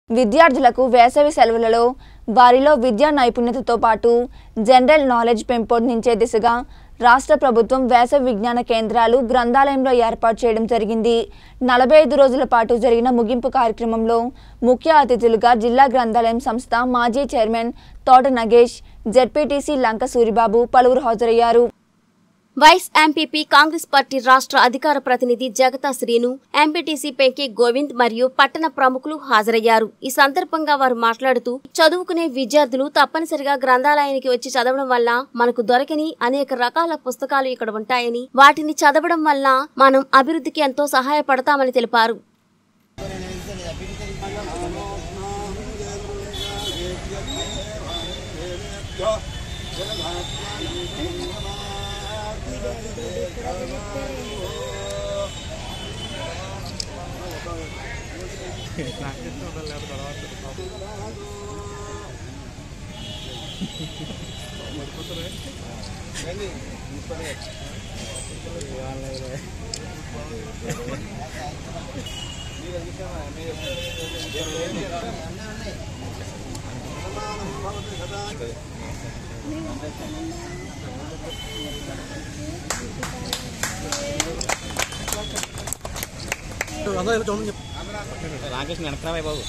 విద్యార్థులకు వేసవి సెలవులలో వారిలో విద్యా నైపుణ్యతతో పాటు జనరల్ నాలెడ్జ్ పెంపొందించే దిశగా రాష్ట్ర ప్రభుత్వం వేసవి విజ్ఞాన కేంద్రాలు గ్రంథాలయంలో ఏర్పాటు చేయడం జరిగింది నలభై ఐదు రోజుల పాటు జరిగిన ముగింపు కార్యక్రమంలో ముఖ్య అతిథులుగా జిల్లా గ్రంథాలయం సంస్థ మాజీ చైర్మన్ తోట నగేష్ జెడ్పీటీసీ లంక సూరిబాబు పలువురు హాజరయ్యారు వైస్ ఎంపీపీ కాంగ్రెస్ పార్టీ రాష్ట్ర అధికార ప్రతినిధి జగతా శ్రీను ఎంపీటీసీ పెంకి గోవింద్ మరియు పట్టణ ప్రముఖులు హాజరయ్యారు ఈ సందర్భంగా వారు మాట్లాడుతూ చదువుకునే విద్యార్థులు తప్పనిసరిగా గ్రంథాలయానికి వచ్చి చదవడం వల్ల మనకు దొరకని అనేక రకాల పుస్తకాలు ఇక్కడ ఉంటాయని వాటిని చదవడం వల్ల మనం అభివృద్ధికి ఎంతో సహాయపడతామని తెలిపారు రాకేష్ వెనక్రాబాయ్ బాబు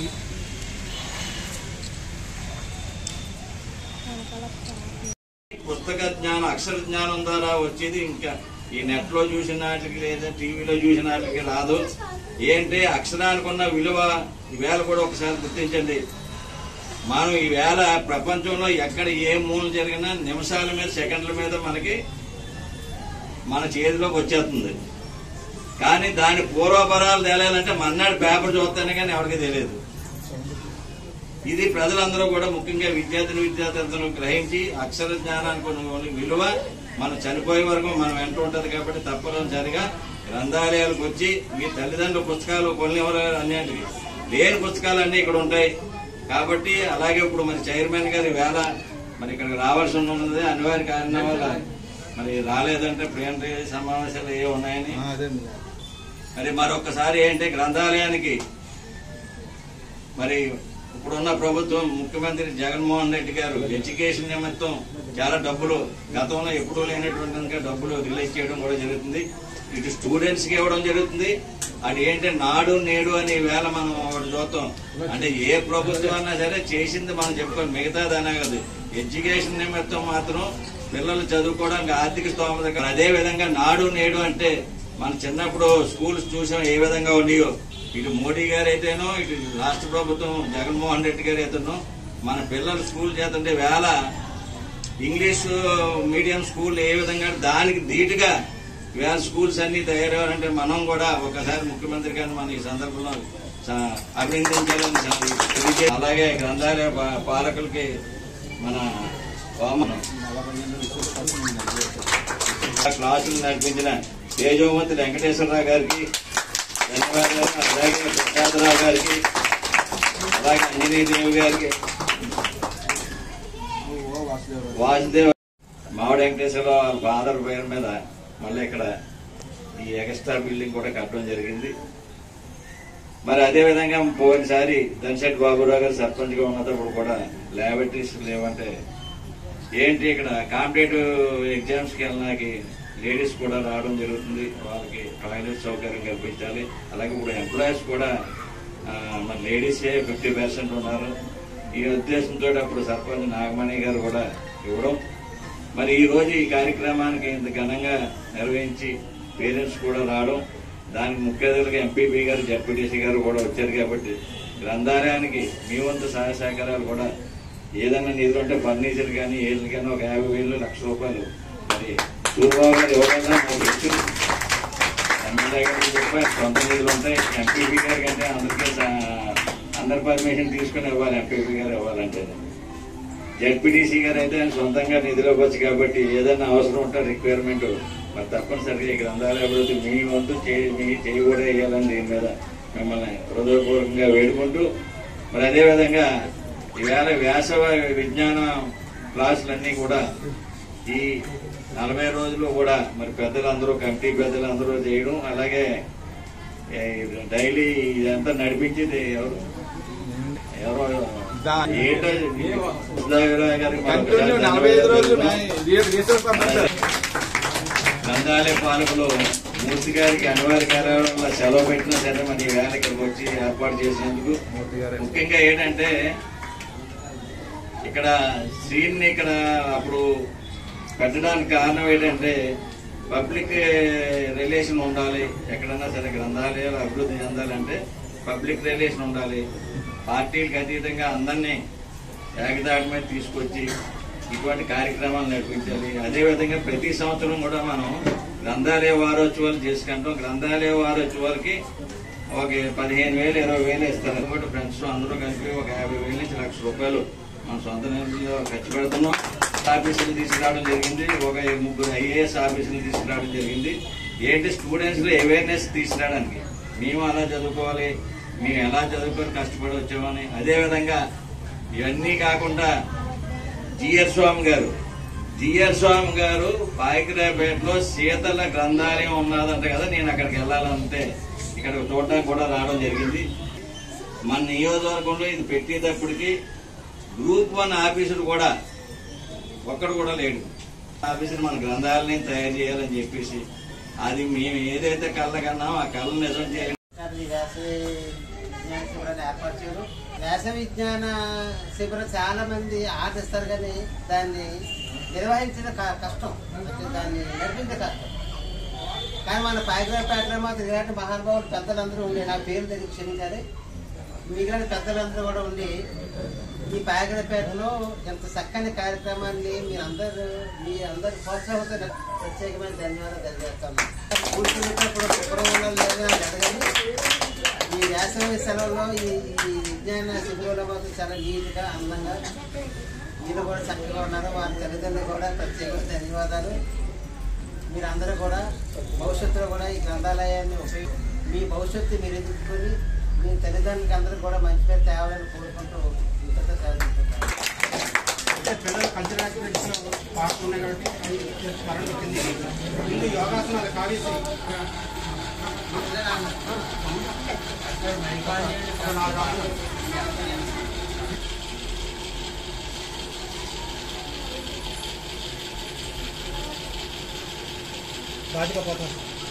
పుస్తక జ్ఞానం అక్షర జ్ఞానం ద్వారా వచ్చేది ఇంకా ఈ నెట్ లో చూసిన వాటికి లేదా టీవీలో చూసిన వాటికి రాదు ఏంటి అక్షరానికి ఉన్న విలువ ఈవేళ కూడా ఒకసారి గుర్తించండి మనం ఈవేళ ప్రపంచంలో ఎక్కడ ఏ మూల జరిగినా నిమిషాల మీద సెకండ్ల మీద మనకి మన చేతిలోకి వచ్చేస్తుంది కానీ దాని పూర్వపరాలు తెలియాలంటే మన్నాడు పేపర్ చూస్తేనే కానీ ఎవరికి తెలియదు ఇది ప్రజలందరూ కూడా ముఖ్యంగా విద్యార్థిని విద్యార్థులను గ్రహించి అక్షర జ్ఞానానికి ఉన్న విలువ మనం చనిపోయే వరకు మనం వెంట ఉంటది కాబట్టి తప్పనిసరిగా గ్రంథాలయాలకు వచ్చి మీ తల్లిదండ్రుల పుస్తకాలు కొనివ్వరు అన్నింటికి లేని పుస్తకాలు అన్ని ఇక్కడ ఉంటాయి కాబట్టి అలాగే ఇప్పుడు మరి చైర్మన్ గారి వేళ మరి ఇక్కడికి రావాల్సి ఉన్నది అనివార్య కారణం వల్ల మరి రాలేదంటే ప్రియంట్రీ సమావేశాలు ఏ ఉన్నాయని మరి మరొకసారి ఏంటి గ్రంథాలయానికి మరి ఇప్పుడున్న ప్రభుత్వం ముఖ్యమంత్రి జగన్మోహన్ రెడ్డి గారు ఎడ్యుకేషన్ నిమిత్తం చాలా డబ్బులు గతంలో ఎప్పుడూ లేనటువంటి ఇంకా డబ్బులు రిలీజ్ చేయడం కూడా జరుగుతుంది ఇటు స్టూడెంట్స్ కి ఇవ్వడం జరుగుతుంది అది ఏంటంటే నాడు నేడు అనే వేళ మనం ఒకటి చూస్తాం అంటే ఏ ప్రభుత్వం అన్నా సరే చేసింది మనం చెప్పుకోవాలి మిగతాది అనే కాదు ఎడ్యుకేషన్ నిమిత్తం మాత్రం పిల్లలు చదువుకోవడానికి ఆర్థిక స్తోమత కాదు. అదే విధంగా నాడు నేడు అంటే మన చిన్నప్పుడు స్కూల్స్ చూసాం ఏ విధంగా ఉన్నాయో ఇటు మోడీ గారు అయితేనో ఇటు రాష్ట్ర ప్రభుత్వం జగన్మోహన్ రెడ్డి గారు అయితేనో మన పిల్లలు స్కూల్ చేస్తుంటే వేళ ఇంగ్లీష్ మీడియం స్కూల్ ఏ విధంగా దానికి ధీటుగా వేళ స్కూల్స్ అన్ని తయారవ్వాలంటే మనం కూడా ఒకసారి ముఖ్యమంత్రి గారిని మనం ఈ సందర్భంలో స- అభినందించాలని స- తెలియజే- అలాగే గ్రంథాలయ పా- పాలకులకి మన వామనం క్లాసులు నడిపించిన తేజోమతి వెంకటేశ్వరరావు గారికి ధన్యవాదాలు అలాగే ప్రసాదరావు గారికి అలాగే అంజనీదేవి గారికి వాసుదేవ్ మామిడి వెంకటేశ్వరరావు వాళ్ళ ఫాదర్ పేరు మీద మళ్ళీ ఇక్కడ ఈ ఎక్స్ట్రా బిల్డింగ్ కూడా కట్టడం జరిగింది మరి అదే విధంగా పోయినసారి ధనశెట్టి బాబురావు గారు సర్పంచ్ గా ఉన్నప్పుడు కూడా ల్యాబొరేటరీస్ లేవంటే ఏంటి ఇక్కడ కాంపిటేటివ్ ఎగ్జామ్స్ కి వెళ్ళడానికి లేడీస్ కూడా రావడం జరుగుతుంది వాళ్ళకి టాయిలెట్ సౌకర్యం కల్పించాలి అలాగే ఇప్పుడు ఎంప్లాయీస్ కూడా ఆ, మరి లేడీసే ఫిఫ్టీ పర్సెంట్ ఉన్నారు ఈ ఉద్దేశంతో అప్పుడు సర్పంచ్ నాగమణి గారు కూడా ఇవ్వడం మరి ఈ రోజు ఈ కార్యక్రమానికి ఇంత ఘనంగా నిర్వహించి పేరెంట్స్ కూడా రావడం దానికి ముఖ్య అతిథులుగా ఎంపీపీ గారు జడ్పీటీసీ గారు కూడా వచ్చారు కాబట్టి గ్రంథాలయానికి మీ వంతు సహాయ సహకారాలు కూడా ఏదైనా నిధులు ఉంటే ఫర్నిచర్ కానీ ఏది కానీ ఒక యాభై వేలు లక్ష రూపాయలు మరి సూర్యబాబు గారు ఎవరైనా మాకు ఇచ్చారు ఎమ్మెల్యే గారికి చెప్పారు సొంత నిధులు ఉంటాయి ఎంపీపీ గారి కంటే అందరికీ స- అందరి పర్మిషన్ తీసుకుని ఇవ్వాలి ఎంపీపీ గారు ఇవ్వాలంటే జడ్పీటీసీ గారు అయితే ఆయన సొంతంగా నిధిలోకి వచ్చి కాబట్టి ఏదైనా అవసరం ఉంటే రిక్వైర్మెంట్ మరి తప్పనిసరిగా ఈ గ్రంథాలయ అభివృద్ధి మీ వంతు చేయి మీ చేయి కూడా వేయాలని దీని మీద మిమ్మల్ని హృదయపూర్వకంగా వేడుకుంటూ మరి అదేవిధంగా ఈవేళ వేసవ విజ్ఞాన క్లాసులన్నీ కూడా ఈ నలభై రోజులు కూడా మరి పెద్దలందరూ కమిటీ పెద్దలందరూ చేయడం అలాగే ఏ, డైలీ ఇదంతా నడిపించేది ఎవరు దా- ఏంటో సుధాకర్ గారికి మనం కంటిన్యూ నలభై ఐదు రోజులు రీసోర్స్ పంపించారు గ్రంథాలయ పాలకులు మూర్తి గారికి అనివార్య కార్యాలయం వల్ల సెలవు పెట్టినా సరే మరి ఈ వేళ ఇక్కడికి వచ్చి ఏర్పాటు చేసినందుకు ముఖ్యంగా ఏంటంటే ఇక్కడ సీన్ ఇక్కడ అప్పుడు పెట్టడానికి కారణం ఏంటంటే పబ్లిక్ రిలేషన్ ఉండాలి ఎక్కడన్నా సరే గ్రంథాలయాలు అభివృద్ధి చెందాలంటే పబ్లిక్ రిలేషన్ ఉండాలి పార్టీలకు అతీతంగా అందరినీ ఏకదాటి మీద తీసుకొచ్చి ఇటువంటి కార్యక్రమాలు నడిపించాలి అదేవిధంగా ప్రతి సంవత్సరం కూడా మనం గ్రంథాలయ వారోత్సవాలు చేసుకుంటాం గ్రంథాలయ వారోత్సవాలకి ఒక పదిహేను వేలు ఇరవై వేలు ఇస్తారు కాబట్టి ఫ్రెండ్స్ అందరూ కలిపి ఒక యాభై వేల నుంచి లక్ష రూపాయలు మన సొంత నిధుల్లో ఖర్చు పెడుతున్నాం ఆఫీసులు తీసుకురావడం జరిగింది ఒక ముగ్గురు ఐఏఎస్ ఆఫీసులు తీసుకురావడం జరిగింది ఏంటి స్టూడెంట్స్ లో అవేర్నెస్ తీసుకురావడానికి మేము అలా చదువుకోవాలి మేము ఎలా చదువుకొని కష్టపడి వచ్చామని అదే విధంగా ఇవన్నీ కాకుండా జిఆర్ స్వామి గారు జిఆర్ స్వామి గారు పాయకరాపేటలో శీతల గ్రంథాలయం ఉన్నదంట కదా నేను అక్కడికి వెళ్ళాలంటే ఇక్కడ చూడడానికి కూడా రావడం జరిగింది మన నియోజకవర్గంలో ఇది పెట్టేటప్పటికి గ్రూప్ వన్ ఆఫీసులు కూడా ఒక్కడు కూడా లేడు ఆఫీసులు మన గ్రంథాలయం తయారు చేయాలని చెప్పేసి అది మేము ఏదైతే కళ్ళ కన్నామో ఆ కళ్ళ నిజం చేయాలి ఈ వేసవి విజ్ఞాన శిబిరాన్ని ఏర్పాటు చేయరు వేసవి విజ్ఞాన శిబిరం చాలా మంది ఆర్టిస్తారు కానీ దాన్ని నిర్వహించడం క- కష్టం అంటే దాన్ని నడిపించడం కష్టం కానీ మన పాయగ్రాపేటలో మాత్రం ఇలాంటి మహానుభావులు పెద్దలందరూ ఉండి నా పేరు దగ్గర క్షమించాలి మిగిలిన పెద్దలందరూ కూడా ఉండి ఈ పాయగ్రాపేటలో ఎంత చక్కని కార్యక్రమాన్ని మీరందరూ మీ అందరి ప్రోత్సాహంతో ప్రత్యేకమైన ధన్యవాదాలు తెలియజేస్తాను కూర్చునేటప్పుడు శుభ్రం ఉండాలి లేదా అని అడగండి ఈ వేసవి సెలవులో ఈ ఈ విజ్ఞాన శిబిరంలో మాత్రం చాలా నీట్గా అందంగా మీరు కూడా చక్కగా ఉన్నారు వారి తల్లిదండ్రులు కూడా ప్రత్యేకమైన ధన్యవాదాలు మీరందరూ కూడా భవిష్యత్తులో కూడా ఈ గ్రంథాలయాన్ని ఉపయోగ మీ భవిష్యత్తు మీరు ఎదుర్కొని మీ తల్లిదండ్రులకి అందరూ కూడా మంచి పేరు తేవాలని కోరుకుంటూ ఇంతతో సాధించుకుంటాను పిల్లలు కల్చరల్ యాక్టివిటీస్ పార్ట్ ఉన్నాయి కాబట్టి అది స్మరణ వచ్చింది ముందు యోగాసనాలు కావేసి నాలుగు ఆసనాలు. బాధ్యత పోతాం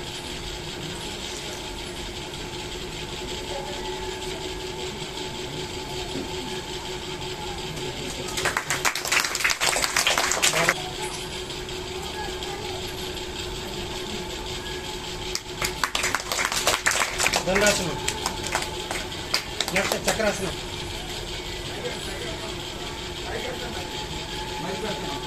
దండాసనం నెక్స్ట్ చక్రాసనం